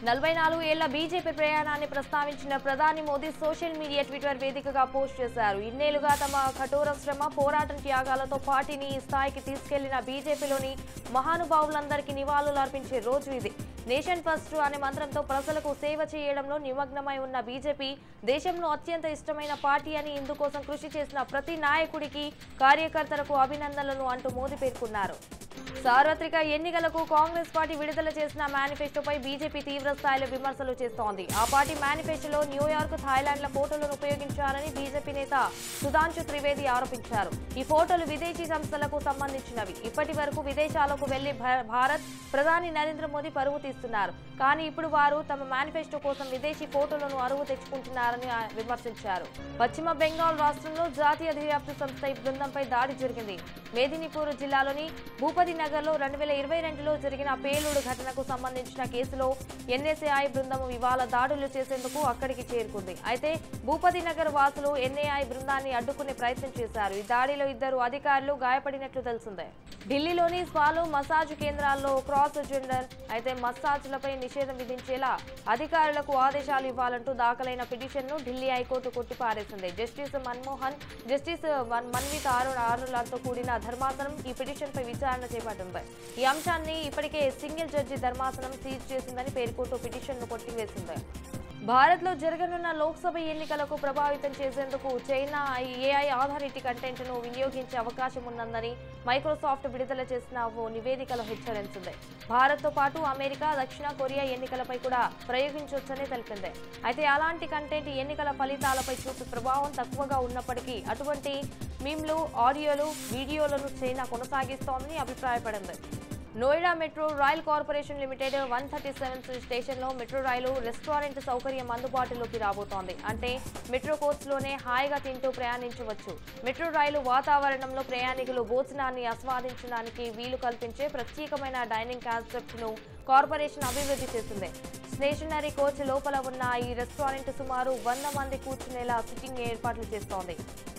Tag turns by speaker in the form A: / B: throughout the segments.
A: నలభై నాలుగు ఏళ్ల బీజేపీ ప్రయాణాన్ని ప్రస్తావించిన ప్రధాని మోదీ సోషల్ మీడియా ట్విట్టర్ వేదికగా పోస్ట్ చేశారు ఇన్నేళ్లుగా తమ కఠోర శ్రమ పోరాటం త్యాగాలతో పార్టీని ఈ స్థాయికి తీసుకెళ్లిన బీజేపీలోని మహానుభావులందరికీ నివాళులు అర్పించే రోజు ఇది నేషన్ ఫస్ట్ అనే మంత్రంతో ప్రజలకు సేవ చేయడంలో నిమగ్నమై ఉన్న బీజేపీ దేశంలో అత్యంత ఇష్టమైన పార్టీ అని ఇందుకోసం కృషి చేసిన ప్రతి నాయకుడికి కార్యకర్తలకు అభినందనలు అంటూ మోదీ పేర్కొన్నారు సార్వత్రిక ఎన్నికలకు కాంగ్రెస్ పార్టీ విడుదల చేసిన మేనిఫెస్టోపై బీజేపీ తీవ్ర స్థాయిలో విమర్శలు చేస్తోంది ఆ పార్టీ మేనిఫెస్టోలో న్యూయార్క్ థాయిలాండ్ల ఫోటోలను ఉపయోగించారని బీజేపీ నేత సుధాంశు త్రివేది ఆరోపించారు ఈ ఫోటోలు విదేశీ సంస్థలకు సంబంధించినవి ఇప్పటి వరకు విదేశాలకు వెళ్లి భా- భారత్ ప్రధాని నరేంద్ర మోదీ పరువు తీస్తున్నారు కానీ ఇప్పుడు వారు తమ మేనిఫెస్టో కోసం విదేశీ ఫోటోలను అరువు తెచ్చుకుంటున్నారని ఆ- విమర్శించారు పశ్చిమ బెంగాల్ రాష్ట్రంలో జాతీయ దర్యాప్తు సంస్థ ఈ బృందంపై దాడి జరిగింది మేదినీపూర్ జిల్లాలోని భూపతి నగర్ లో రెండు వేల ఇరవై రెండులో జరిగిన పేలుడు ఘటనకు సంబంధించిన కేసులో ఎన్ఎస్ఏఐ బృందం ఇవాళ దాడులు చేసేందుకు అక్కడికి చేరుకుంది అయితే భూపతి నగర్ వాసులు ఎన్ఏఐ బృందాన్ని అడ్డుకునే ప్రయత్నం చేశారు ఈ దాడిలో ఇద్దరు అధికారులు గాయపడినట్లు తెలిసిందే ఢిల్లీలోని స్పాలు మసాజ్ కేంద్రాల్లో క్రాస్ జెండర్ అయితే మసాజ్లపై నిషేధం విధించేలా అధికారులకు ఆదేశాలు ఇవ్వాలంటూ దాఖలైన పిటిషన్ను ఢిల్లీ హైకోర్టు కొట్టిపారేసింది జస్టిస్ మన్మోహన్ జస్టిస్ మన్- మన్విత్ ఆరు ఆరులతో కూడిన ధర్మాసనం ఈ పిటిషన్పై విచారణ చేపట్టింది ఈ అంశాన్ని ఇప్పటికే సింగిల్ జడ్జి ధర్మాసనం సీజ్ చేసిందని పేర్కొంటూ పిటిషన్ను కొట్టివేసింది భారత్లో జరగనున్న లోక్సభ ఎన్నికలకు ప్రభావితం చేసేందుకు చైనా ఏఐ ఆధారిత కంటెంట్ను వినియోగించే అవకాశం ఉందని మైక్రోసాఫ్ట్ విడుదల చేసిన ఓ నివేదికలో హెచ్చరించింది భారత్తో పాటు అమెరికా దక్షిణ కొరియా ఎన్నికలపై కూడా ప్రయోగించవచ్చని తెలిపింది అయితే అలాంటి కంటెంట్ ఎన్నికల ఫలితాలపై చూపే ప్రభావం తక్కువగా ఉన్నప్పటికీ అటువంటి మీమ్లు ఆడియోలు వీడియోలను చైనా కొనసాగిస్తోందని అభిప్రాయపడింది Noida metro rail corporation limited one thirty seven స్టేషన్లో మెట్రో రైలు రెస్టారెంట్ సౌకర్యం అందుబాటులోకి రాబోతోంది అంటే మెట్రో కోచ్లోనే హాయిగా తింటూ ప్రయాణించవచ్చు మెట్రో రైలు వాతావరణంలో ప్రయాణికులు భోజనాన్ని ఆస్వాదించడానికి వీలు కల్పించే ప్రత్యేకమైన డైనింగ్ కాన్సెప్ట్ను కార్పొరేషన్ అభివృద్ధి చేసింది స్టేషనరీ కోచ్ లోపల ఉన్న ఈ రెస్టారెంట్ సుమారు వంద మంది కూర్చునేలా సిట్టింగ్ ఏర్పాట్లు చేస్తోంది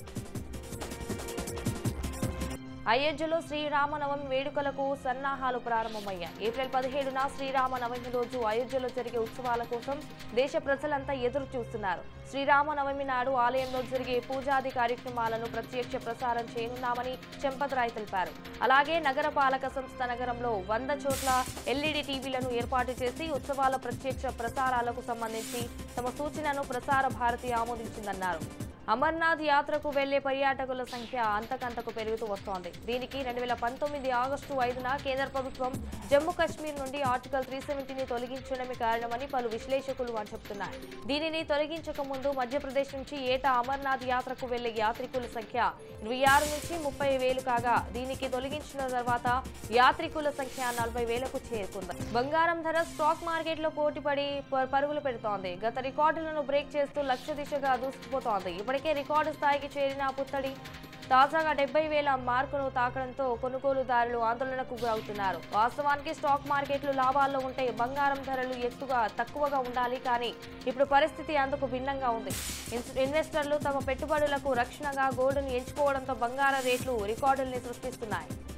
A: అయోధ్యలో శ్రీరామనవమి వేడుకలకు సన్నాహాలు ప్రారంభమయ్యాయి ఏప్రిల్ పదిహేడున శ్రీరామనవమి రోజు అయోధ్యలో జరిగే ఉత్సవాల కోసం దేశ ప్రజలంతా ఎదురు చూస్తున్నారు శ్రీరామనవమి నాడు ఆలయంలో జరిగే పూజాది కార్యక్రమాలను ప్రత్యక్ష ప్రసారం చేయనున్నామని చెంపత్ రాయ్ తెలిపారు అలాగే నగర పాలక సంస్థ నగరంలో వంద చోట్ల ఎల్ఈడి టీవీలను ఏర్పాటు చేసి ఉత్సవాల ప్రత్యక్ష ప్రసారాలకు సంబంధించి తమ సూచనను ప్రసార భారతి ఆమోదించిందన్నారు అమర్నాథ్ యాత్రకు వెళ్లే పర్యాటకుల సంఖ్య అంతకంతకు పెరుగుతూ వస్తోంది దీనికి రెండు వేల పంతొమ్మిది ఆగస్టు ఐదున కేంద్ర ప్రభుత్వం జమ్మూ కాశ్మీర్ నుండి ఆర్టికల్ త్రీ సెవెంటీని తొలగించడమే కారణమని పలు విశ్లేషకులు అని చెప్తున్నారు దీనిని తొలగించక ముందు మధ్యప్రదేశ్ నుంచి ఏటా అమర్నాథ్ యాత్రకు వెళ్లే యాత్రికుల సంఖ్య ఇరవై ఆరు నుంచి ముప్పై వేలు కాగా దీనికి తొలగించిన తర్వాత యాత్రికుల సంఖ్య నలభై వేలకు చేరుకుంది బంగారం ధర స్టాక్ మార్కెట్లో పోటీపడి ప- పరుగులు పెడుతోంది గత రికార్డులను బ్రేక్ చేస్తూ లక్ష దిశగా దూసుకుపోతోంది ఇప్పటికే రికార్డు స్థాయికి చేరిన పుత్తడి తాజాగా డెబ్బై వేల మార్కును తాకడంతో కొనుగోలుదారులు ఆందోళనకు గురవుతున్నారు వాస్తవానికి స్టాక్ మార్కెట్లు లాభాల్లో ఉంటే బంగారం ధరలు ఎత్తుగా తక్కువగా ఉండాలి కానీ ఇప్పుడు పరిస్థితి అందుకు భిన్నంగా ఉంది ఇన్స్- ఇన్వెస్టర్లు తమ పెట్టుబడులకు రక్షణగా గోల్డ్ను ఎంచుకోవడంతో బంగారం రేట్లు రికార్డుల్ని సృష్టిస్తున్నాయి